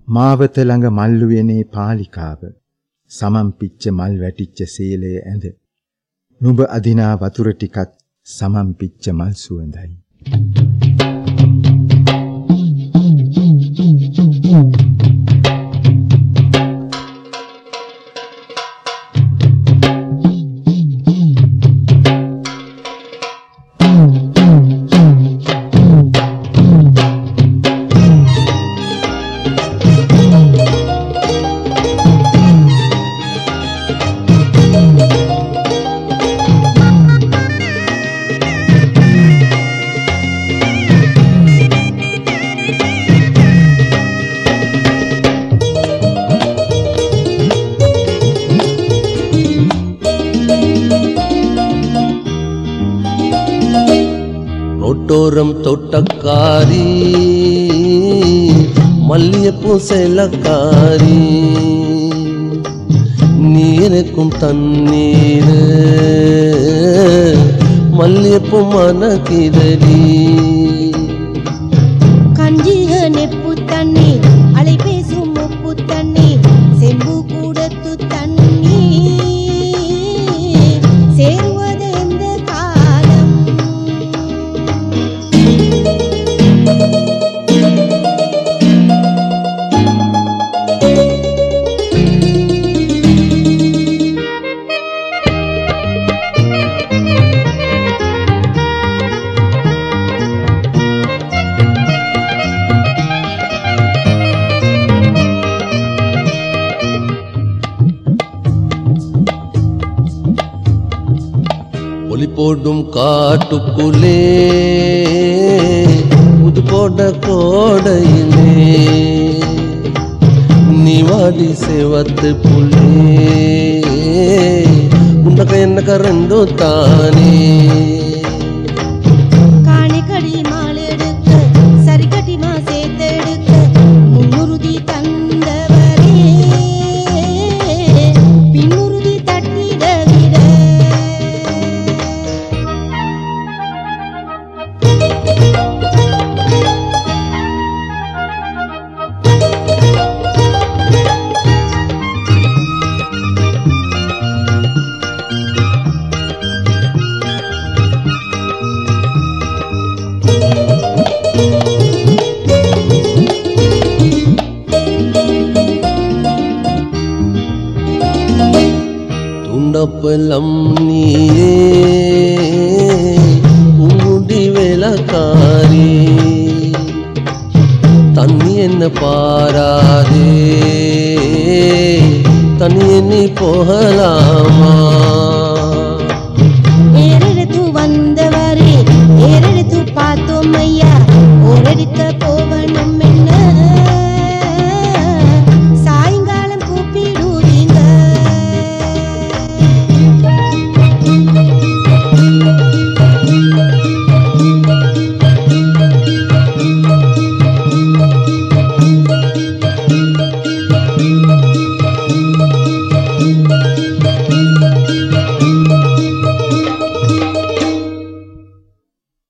මාවත ළඟ මල්ලුවනේ පාලිකාව සමම් පිච්ච මල් වැටිච්ච සීලේ ඇඳ නුඹ අදිනා වතුර ටිකත් සමම් පිච්ච මල් සුවඳයි ரொட்டோரம் தொட்டக்காரி மல்லியப்பூ செல்லக்காரி நீருக்கும் தண்ணீர் மல்லியப்பூ மனக்கிதடி கஞ்சிக நெப்பு தண்ணி அலை பேசும் உப்பு தண்ணி செம்பு கூடத்து தண்ணி சேருவது எந்த காலம் ஒளி போடும் காட்டுக்குள்ளே புது போட கோடையிலே நீ வாடி சேவத்து புள்ளே உன்னக என்னக ரெண்டு தானே காணிக்கடி மாலெடுக்க சரிக்கட்டி மா சேர்த்தெடுக்க முன்னுறுதி தந்தவரே பின்னுறுதி தட்டிட விட துண்டப்பலம் நீயே உங்குடி வேலக்காரி தண்ணி என்ன பாராதே தண்ணி எண்ணி போகலாமா